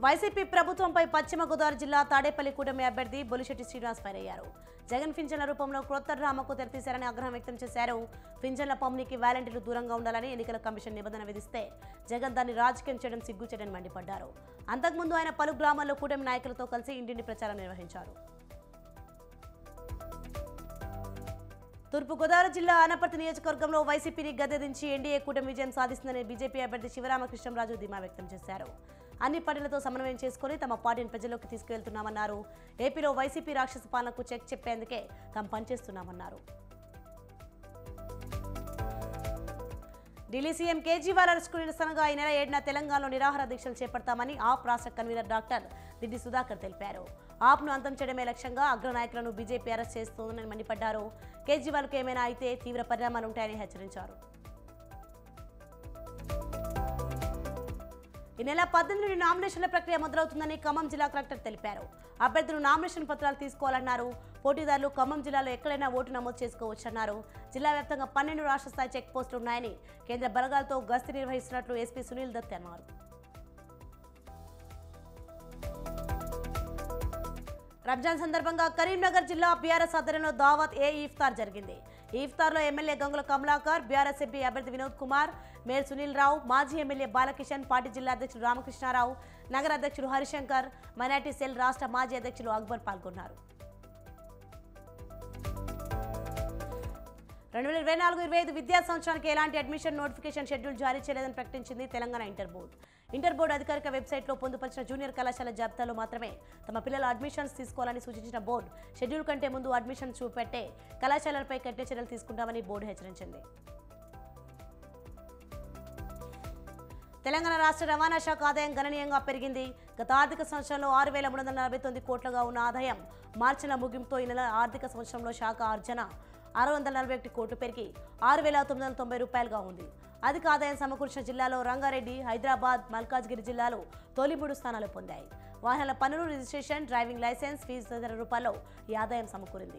YCP ప్రభుత్వంపై పశ్చిమ గోదావరి జిల్లా తాడేపల్లి కూటమి అభ్యర్థి బొలిశెట్టి శ్రీనివాస్ ఫైర్ అయ్యారు జగన్ పింఛన్ల రూపంలో క్రొత్త డ్రామాకు తెరతీశారని ఆగ్రహం వ్యక్తం చేశారు పింఛన్ల పంపిణీకి వాలంటీర్లు దూరంగా ఉండాలని ఎన్నికల కమిషన్ నిబంధన విధిస్తే జగన్ దాన్ని రాజకీయం చేయడం సిగ్గుచేటని మండిపడ్డారు అంతకుముందు ఆయన పలు గ్రామాల్లో కూటమి నాయకులతో కలిసి ఇంటింటి ప్రచారం నిర్వహించారు తూర్పుగోదావరి జిల్లా ఆనపర్తి నియోజకవర్గంలో వైసీపీని గద్దెదించి ఎన్డీఏ కూటమి విజయం సాధిస్తుందని బీజేపీ అభ్యర్థి శివరామకృష్ణంరాజు ధీమా వ్యక్తం చేశారు అన్ని పార్టీలతో సమన్వయం చేసుకుని తమ పార్టీని ప్రజల్లోకి తీసుకెళ్తున్నామన్నారు ఏపీలో వైసీపీ రాక్షస పాలనకు చెక్ చెప్పేందుకే తాము పనిచేస్తున్నామన్నారు ఢిల్లీ సీఎం కేజ్రీవాల్ అరెస్టుకు నిరసనగా ఈ నెల ఏడున తెలంగాణలో నిరాహార దీక్షలు చేపడతామని ఆప్ రాష్ట్ర కన్వీనర్ డాక్టర్ దిడ్డి సుధాకర్ తెలిపారు ఆప్ను అంతం చేయడమే లక్ష్యంగా అగ్రనాయకులను బీజేపీ అరెస్ట్ చేస్తోందని మండిపడ్డారు కేజ్రీవాల్కు ఏమైనా అయితే తీవ్ర పరిణామాలు ఉంటాయని హెచ్చరించారు ఈ నెల పద్దెనిమిది నుండి నామినేషన్ల ప్రక్రియ మొదలవుతుందని ఖమ్మం జిల్లా కలెక్టర్ తెలిపారు అభ్యర్థులు నామినేషన్ పత్రాలు తీసుకోవాలన్నారు పోటీదారులు ఖమ్మం జిల్లాలో ఎక్కడైనా ఓటు నమోదు చేసుకోవచ్చన్నారు జిల్లా వ్యాప్తంగా పన్నెండు రాష్ట్ర స్థాయి చెక్ పోస్టులు ఉన్నాయని కేంద్ర బలగాలతో గస్తీ నిర్వహిస్తున్నట్లు ఎస్పీ సునీల్ దత్ అన్నారు రంజాన్ సందర్భంగా కరీంనగర్ జిల్లా బీఆర్ఎస్ ఆధ్వర్యంలో దావత్ ఏ ఇఫ్తార్ జరిగింది ఈ ఇఫ్తార్లో MLA Gangula Kamalakar BRS MP అభ్యర్థి వినోద్ కుమార్ మేయర్ సునీల్ రావు మాజీ ఎమ్మెల్యే బాలకిషన్ పార్టీ జిల్లా అధ్యక్షుడు రామకృష్ణారావు నగర అధ్యక్షుడు హరిశంకర్ మైనార్టీ సెల్ రాష్ట్ర మాజీ అధ్యక్షులు అక్బర్ పాల్గొన్నారు రెండు వేల ఇరవై నాలుగు ఇరవై ఐదు విద్యా సంవత్సరానికి ఎలాంటి అడ్మిషన్ నోటిఫికేషన్ షెడ్యూల్ జారీ చేయలేదని ప్రకటించింది Telangana inter board inter board అధికారిక వెబ్సైట్లో పొందుపరిచిన జూనియర్ కళాశాల జాబితాలో మాత్రమే తమ పిల్లల అడ్మిషన్స్ తీసుకోవాలని సూచించిన బోర్డు షెడ్యూల్ కంటే ముందు అడ్మిషన్ చూపెట్టే కళాశాలలపై కఠిన చర్యలు తీసుకుంటామని బోర్డు హెచ్చరించింది తెలంగాణ రాష్ట్ర రవాణా శాఖ ఆదాయం గణనీయంగా పెరిగింది గత ఆర్థిక సంవత్సరంలో ఆరు వేల మూడు వందల నలభై తొమ్మిది కోట్లుగా ఉన్న ఆదాయం మార్చి నెల ముగింపుతో ఈ నెల ఆర్థిక సంవత్సరంలో శాఖ ఆర్జన ఆరు వందల నలభై ఒకటి కోట్లు పెరిగి ఆరు వేల తొమ్మిది వందల తొంభై రూపాయలుగా ఉంది అధిక ఆదాయం సమకూర్చిన జిల్లాలో రంగారెడ్డి హైదరాబాద్ మల్కాజ్గిరి జిల్లాలు తొలి మూడు స్థానాలు పొందాయి వాహనాల పన్నులు రిజిస్ట్రేషన్ డ్రైవింగ్ లైసెన్స్ ఫీజు తదితర రూపాల్లో ఈ ఆదాయం సమకూరింది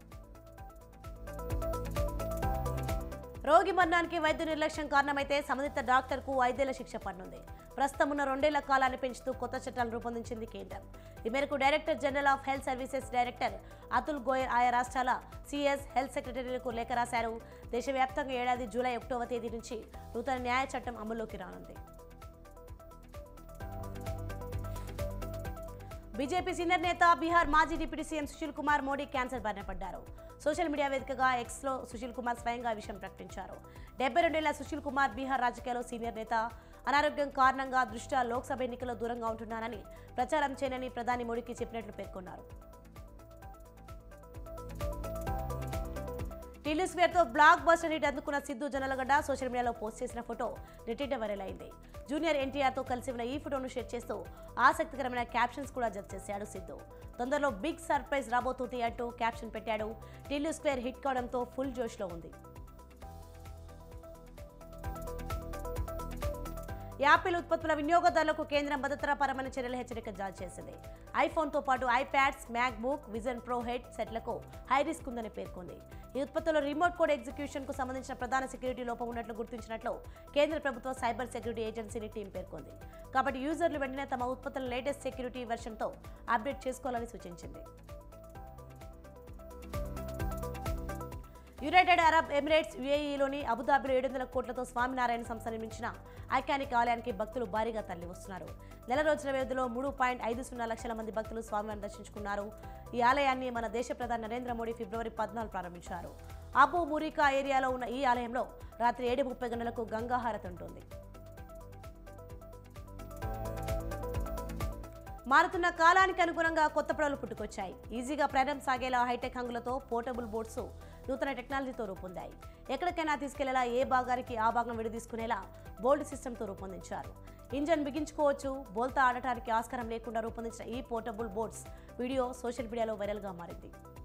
రోగి మరణానికి వైద్య నిర్లక్ష్యం కారణమైతే సంబంధిత డాక్టర్కు ఐదేళ్ల శిక్ష పడనుంది ప్రస్తుతం ఉన్న రెండేళ్ల కాలాన్ని పెంచుతూ కొత్త చట్టాలు రూపొందించింది కేంద్రం ఈ మేరకు director general of health services director Atul Goyal ఆయా రాష్ట్రాల సిఎస్ హెల్త్ సెక్రటరీలకు లేఖ రాశారు దేశవ్యాప్తంగా ఏడాది జూలై ఒకటవ తేదీ నుంచి నూతన న్యాయ చట్టం అమల్లోకి రానుంది బీజేపీ సీనియర్ నేత బీహార్ మాజీ deputy CM Sushil Kumar Modi cancer బారిన పడ్డారు సోషల్ మీడియా వేదికగా ఎక్స్లో సుశీల్ కుమార్ స్వయంగా ఈ విషయం ప్రకటించారు డెబ్బై రెండేళ్ల సుశీల్ కుమార్ బీహార్ రాజకీయాల్లో సీనియర్ నేత అనారోగ్యం కారణంగా దృష్ట్యా లోక్సభ ఎన్నికల్లో దూరంగా ఉంటున్నానని ప్రచారం చేయనని ప్రధాని మోడీకి చెప్పినట్లు పేర్కొన్నారు ఢిల్లీ స్క్వేర్తో బ్లాక్ బస్టర్ హిట్ అందుకున్న సిద్ధు జనలగడ్డ సోషల్ మీడియాలో పోస్ట్ చేసిన ఫోటో నెట్టింట వైరల్ అయింది జూనియర్ ఎన్టీఆర్తో కలిసి ఉన్న ఈ ఫోటోను షేర్ చేస్తూ ఆసక్తికరమైన క్యాప్షన్స్ కూడా జత చేశాడు సిద్ధు తొందరలో బిగ్ సర్ప్రైజ్ రాబోతుంది అంటూ క్యాప్షన్ పెట్టాడు ఢిల్లీ స్క్వేర్ హిట్ కావడంతో ఫుల్ జోష్లో ఉంది యాపిల్ ఉత్పత్తుల వినియోగదారులకు కేంద్రం భద్రతాపరమైన చర్యల హెచ్చరిక జారీ చేసింది ఐఫోన్తో పాటు iPads MacBook Vision Pro head సెట్లకు హై రిస్క్ ఉందని పేర్కొంది ఈ ఉత్పత్తుల్లో రిమోట్ కోడ్ ఎగ్జిక్యూషన్కు సంబంధించిన ప్రధాన సెక్యూరిటీ లోపం ఉన్నట్లు గుర్తించినట్లు కేంద్ర ప్రభుత్వ సైబర్ సెక్యూరిటీ ఏజెన్సీని టీం పేర్కొంది కాబట్టి యూజర్లు వెంటనే తమ ఉత్పత్తుల లేటెస్ట్ సెక్యూరిటీ వెర్షన్తో అప్డేట్ చేసుకోవాలని సూచించింది యునైటెడ్ అరబ్ ఎమిరేట్స్ యుఏఈలోని అబుదాబిలో ఏడు వందల కోట్లతో స్వామినారాయణ సంస్థ నిర్మించిన ఐకానిక్ ఆలయానికి భక్తులు భారీగా తరలి వస్తున్నారు నెల రోజుల వ్యవధిలో మూడు పాయింట్ ఐదు సున్నా లక్షల మంది భక్తులు స్వామివారిని దర్శించుకున్నారు ఈ ఆలయాన్ని మన దేశ ప్రధాని నరేంద్ర మోడీ ఫిబ్రవరి పద్నాలుగు ప్రారంభించారు అబు మురికా ఏరియాలో ఉన్న ఈ ఆలయంలో రాత్రి ఏడు ముప్పై గంటలకు గంగాహారతి ఉంటుంది మారుతున్న కాలానికి అనుగుణంగా కొత్త పడవలు పుట్టుకొచ్చాయి ఈజీగా ప్రయాణం సాగేలా హైటెక్ హంగులతో పోర్టబుల్ బోట్స్ నూతన టెక్నాలజీతో రూపొందాయి ఎక్కడికైనా తీసుకెళ్లేలా ఏ భాగానికి ఆ భాగం విడదీసుకునేలా బోల్డ్ సిస్టంతో రూపొందించారు ఇంజన్ బిగించుకోవచ్చు బోల్తా ఆడటానికి ఆస్కారం లేకుండా రూపొందించిన ఈ పోర్టబుల్ బోట్స్ వీడియో సోషల్ మీడియాలో వైరల్గా మారింది